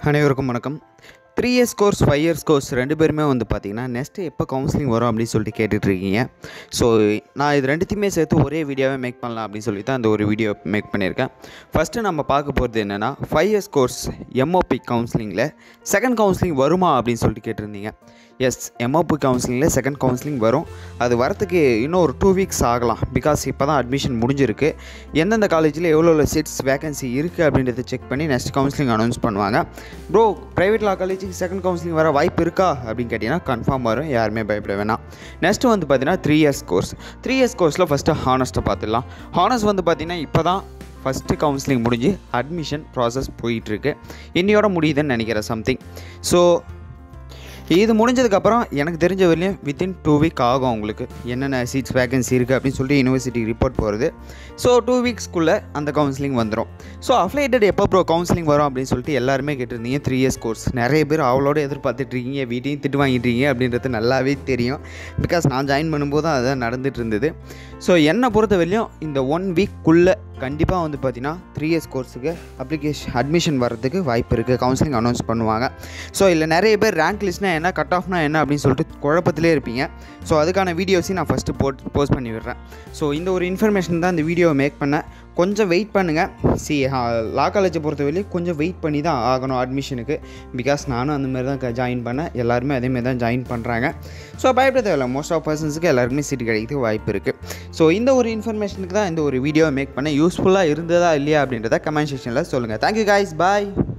அனைவருக்கும் வணக்கம் three years course five years course ரெண்டு பேருமே வந்து பார்த்தீங்கன்னா நெக்ஸ்ட்டு எப்போ கவுன்சிலிங் வரும் அப்படின்னு சொல்லிட்டு கேட்டுட்டு இருக்கீங்க ஸோ நான் இது ரெண்டுத்தையுமே சேர்த்து ஒரே வீடியோவே மேக் பண்ணலாம் அப்படின்னு சொல்லி தான் அந்த ஒரு வீடியோ மேக் பண்ணியிருக்கேன் ஃபஸ்ட்டு நம்ம பார்க்க போகிறது என்னென்னா ஃபைவ் இயர்ஸ் கோர்ஸ் எம்ஓபி கவுன்சிலிங்கில் செகண்ட் கவுன்சிலிங் வருமா அப்படின்னு சொல்லிட்டு கேட்டிருந்தீங்க எஸ் எம்ஓபி கவுன்சிலிங்கில் செகண்ட் கவுன்சிலிங் வரும் அது வரத்துக்கு இன்னும் ஒரு டூ வீக்ஸ் ஆகலாம் பிகாஸ் இப்போ தான் அட்மிஷன் முடிஞ்சிருக்கு எந்தெந்த காலேஜில் எவ்வளோ எவ்வளோ சீட்ஸ் வேகன்சி இருக்குது அப்படின்றத செக் பண்ணி நெக்ஸ்ட் கவுன்சிலிங் அனௌன்ஸ் பண்ணுவாங்க ப்ரோ ப்ரைவேட் லா காலேஜுக்கு செகண்ட் கவுன்சிலிங் வர வாய்ப்பு இருக்கா அப்படின்னு கேட்டிங்கன்னா கன்ஃபார்ம் வரும் யாருமே பயப்பட வேணாம் நெக்ஸ்ட் வந்து பார்த்தீங்கன்னா three years course three years கோர்ஸில் ஃபஸ்ட்டு ஹானஸ்ட்டை பார்த்துடலாம் ஹானஸ் வந்து பார்த்தீங்கன்னா இப்போ தான் ஃபஸ்ட்டு கவுன்சிலிங் முடிஞ்சு அட்மிஷன் ப்ராசஸ் போயிட்டுருக்கு இன்னையோட முடியுதுன்னு நினைக்கிறேன் சம்திங் ஸோ இது முடிஞ்சதுக்கப்புறம் எனக்கு தெரிஞ்ச வரையும் வித்தின் டூ வீக் ஆகும் உங்களுக்கு என்னென்ன சீட்ஸ் வேகன்சி இருக்குது அப்படின்னு சொல்லிட்டு யூனிவர்சிட்டி ரிப்போர்ட் போகிறது ஸோ டூ வீக்ஸ்க்குள்ளே அந்த கவுன்சிலிங் வந்துடும் ஸோ அஃப்ளைட்டட் எப்போ ப்ரோ கவுன்சிலிங் வரும் அப்படின்னு சொல்லிட்டு எல்லாருமே கேட்டிருந்தீங்க த்ரீ இயர்ஸ் கோர்ஸ் நிறைய பேர் அவளோட எதிர்பார்த்துட்டு இருக்கீங்க வீட்டையும் திட்டு வாங்கிட்டு இருக்கீங்க அப்படின்றது நல்லாவே தெரியும் பிகாஸ் நான் ஜாயின் பண்ணும்போது தான் அதுதான் நடந்துட்டு இருந்தது ஸோ என்னை பொறுத்த வரையும் இந்த ஒன் வீக்குள்ளே கண்டிப்பாக வந்து பார்த்தீங்கன்னா த்ரீ இயர்ஸ் கோர்ஸுக்கு அப்ளிகேஷன் அட்மிஷன் வர்றதுக்கு வாய்ப்பு இருக்குது கவுன்சிலிங் அனௌன்ஸ் பண்ணுவாங்க ஸோ இல்லை நிறைய பேர் ரேங்க் லிஸ்ட்னா என்ன கட் ஆஃப்னா என்ன அப்படின்னு சொல்லிட்டு குழப்பத்திலே இருப்பீங்க ஸோ அதுக்கான வீடியோஸையும் நான் ஃபஸ்ட்டு போட் போஸ்ட் பண்ணி விடுறேன் ஸோ இந்த ஒரு இன்ஃபர்மேஷன் தான் இந்த வீடியோவை மேக் பண்ணேன் கொஞ்சம் வெயிட் பண்ணுங்கள் சி லா காலேஜை பொறுத்தவரையும் கொஞ்சம் வெயிட் பண்ணி தான் ஆகணும் அட்மிஷனுக்கு பிகாஸ் நானும் அந்த மாதிரி தான் ஜாயின் பண்ணேன் எல்லாருமே அதேமாதிரி தான் ஜாயின் பண்ணுறாங்க ஸோ பயப்பட தேவையில்ல மோஸ்ட் ஆஃப் பர்சன்ஸுக்கு எல்லாருக்குமே சீட் கிடைக்கிறதுக்கு வாய்ப்பு இருக்குது ஸோ இந்த ஒரு இன்ஃபர்மேஷனுக்கு தான் இந்த ஒரு வீடியோவை மேக் பண்ண யூஸ்ஃபுல்லாக இருந்ததா இல்லையா அப்படின்றத கமெண்ட் செக்ஷனில் சொல்லுங்கள் தேங்க்யூ காய்ஸ் பாய்